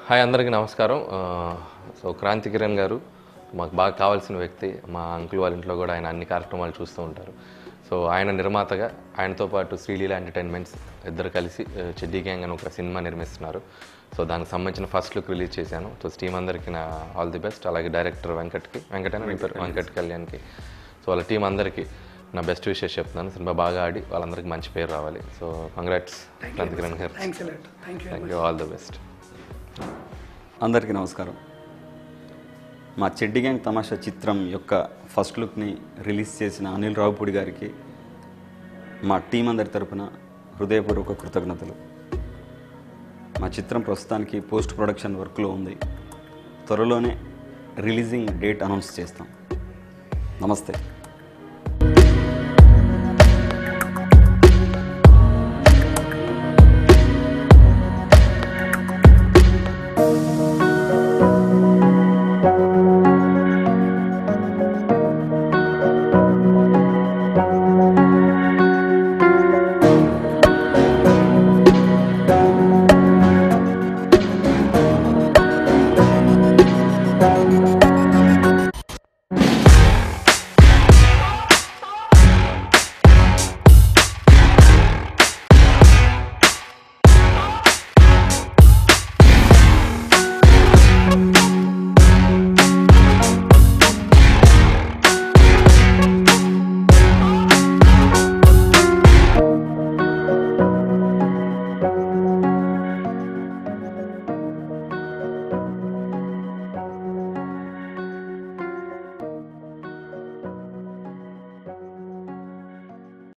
hi అందరికీ నమస్కారం ఆ, సో క్రాంతి కిరణ్ గారు మాకు బాగా కావాల్సిన వ్యక్తి మా అంకుల్ వాళ్ళ ఇంట్లో కూడా ఆయన అన్ని కార్యక్రమాలు చూస్తూ ఉంటారు సో ఆయన నిర్మాతగా ఆయనతో పాటు శ్రీలీల ఎంటర్టైన్మెంట్స్ ఇద్దరు కలిసి ఆ, చెడ్డీ గ్యాంగ్ అని ఒక సినిమా నిర్మిస్తున్నారు సో దానికి సంబంధించిన ఫస్ట్ లుక్ రిలీజ్ చేశాను సో టీం అందరికీ నా ఆల్ ది బెస్ట్ అలాగే డైరెక్టర్ వెంకట్కి వెంకటైన మీ పేరు వెంకట్ కళ్యాణ్కి సో వాళ్ళ టీం అందరికీ నా బెస్ట్ విషెస్ చెప్తున్నాను సినిమా బాగా ఆడి వాళ్ళందరికీ మంచి పేరు రావాలి సో కంగ్రాట్స్ క్రాంతి కిరణ్ గారు thanks a lot thank you thank you all the best అందరికీ నమస్కారం మా చెడ్డి గ్యాంగ్ తమాషా చిత్రం యొక్క ఫస్ట్ లుక్ని రిలీజ్ చేసిన అనిల్ రావుపూడి గారికి మా టీం అందరి తరపున హృదయపూర్వక కృతజ్ఞతలు మా చిత్రం ప్రస్తుతానికి పోస్ట్ ప్రొడక్షన్ వర్క్లో ఉంది త్వరలోనే రిలీజింగ్ డేట్ అనౌన్స్ చేస్తాం నమస్తే